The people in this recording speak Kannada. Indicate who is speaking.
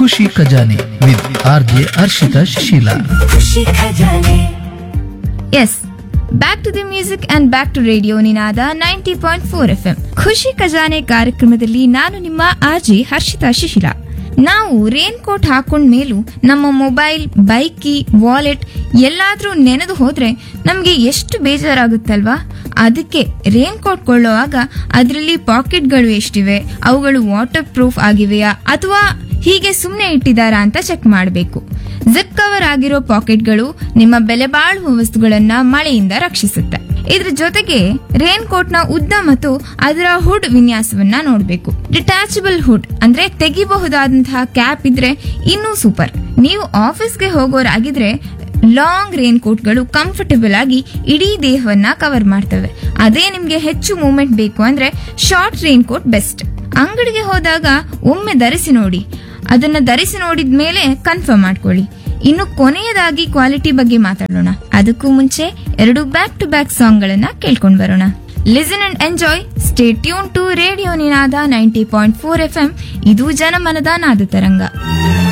Speaker 1: ಖುಷಿ Khajane with R J Harshita Shisheela
Speaker 2: Khushi Khajane
Speaker 3: is back to the music and back to radio Ninada ninety point four F M Khushi Khajane ಕಾರ್ಯಕ್ರಮದಲ್ಲಿ ನಾನು ನಿಮ್ಮ ಆರ್ಜಿ ಹರ್ಷಿತಾ ಶಿಶಿಲಾ ನಾವು ರೇನ್ ಕೋಟ್ ಹಾಕೊಂಡ್ ಮೇಲೂ ನಮ್ಮ ಮೊಬೈಲ್ ಬೈಕ್ ಕೀ ವಾಲೆಟ್ ಎಲ್ಲಾದ್ರೂ ನೆನೆದು ಹೋದ್ರೆ ನಮ್ಗೆ ಎಷ್ಟು ಬೇಜಾರಾಗುತ್ತಲ್ವಾ ಅದಕ್ಕೆ ರೇನ್ ಕೋಟ್ ಕೊಳ್ಳುವಾಗ ಅದರಲ್ಲಿ ಪಾಕೆಟ್ಗಳು ಎಷ್ಟಿವೆ ಅವುಗಳು ವಾಟರ್ ಪ್ರೂಫ್ ಆಗಿವೆಯಾ ಅಥವಾ ಹೀಗೆ ಸುಮ್ಮನೆ ಇಟ್ಟಿದ್ದಾರಾ ಅಂತ ಚೆಕ್ ಮಾಡಬೇಕು ಜಿಪ್ ಕವರ್ ಆಗಿರೋ ಪಾಕೆಟ್ಗಳು ನಿಮ್ಮ ಬೆಲೆ ಬಾಳುವ ವಸ್ತುಗಳನ್ನ ಮಳೆಯಿಂದ ರಕ್ಷಿಸುತ್ತೆ ಇದ್ರ ಜೊತೆಗೆ ರೇನ್ ಕೋಟ್ ನ ಉದ್ದ ಮತ್ತು ಅದರ ಹುಡ್ ವಿನ್ಯಾಸವನ್ನ ನೋಡಬೇಕು ಡಿಟ್ಯಾಚಬಲ್ ಹುಡ್ ಅಂದ್ರೆ ತೆಗಿಬಹುದಾದಂತಹ ಕ್ಯಾಪ್ ಇದ್ರೆ ಇನ್ನೂ ಸೂಪರ್ ನೀವು ಆಫೀಸ್ಗೆ ಹೋಗೋರಾಗಿದ್ರೆ ಲಾಂಗ್ ರೇನ್ ಕೋಟ್ಗಳು ಕಂಫರ್ಟಬಲ್ ಆಗಿ ಇಡೀ ದೇಹವನ್ನ ಕವರ್ ಮಾಡ್ತವೆ ಅದೇ ನಿಮ್ಗೆ ಹೆಚ್ಚು ಮೂವ್ಮೆಂಟ್ ಬೇಕು ಅಂದ್ರೆ ಶಾರ್ಟ್ ರೇನ್ ಕೋಟ್ ಬೆಸ್ಟ್ ಅಂಗಡಿಗೆ ಹೋದಾಗ ಒಮ್ಮೆ ಧರಿಸಿ ನೋಡಿ ಅದನ್ನ ಧರಿಸಿ ನೋಡಿದ ಮೇಲೆ ಕನ್ಫರ್ಮ್ ಮಾಡ್ಕೊಳ್ಳಿ ಇನ್ನು ಕೊನೆಯದಾಗಿ ಕ್ವಾಲಿಟಿ ಬಗ್ಗೆ ಮಾತಾಡೋಣ ಅದಕ್ಕೂ ಮುಂಚೆ ಎರಡು ಬ್ಯಾಕ್ ಟು ಬ್ಯಾಕ್ ಸಾಂಗ್ ಗಳನ್ನ ಕೇಳ್ಕೊಂಡ್ ಬರೋಣ listen and enjoy stay tune to radio Ninada ninety point four F M ಇದು ಜನಮನದ ನಾದ ತರಂಗ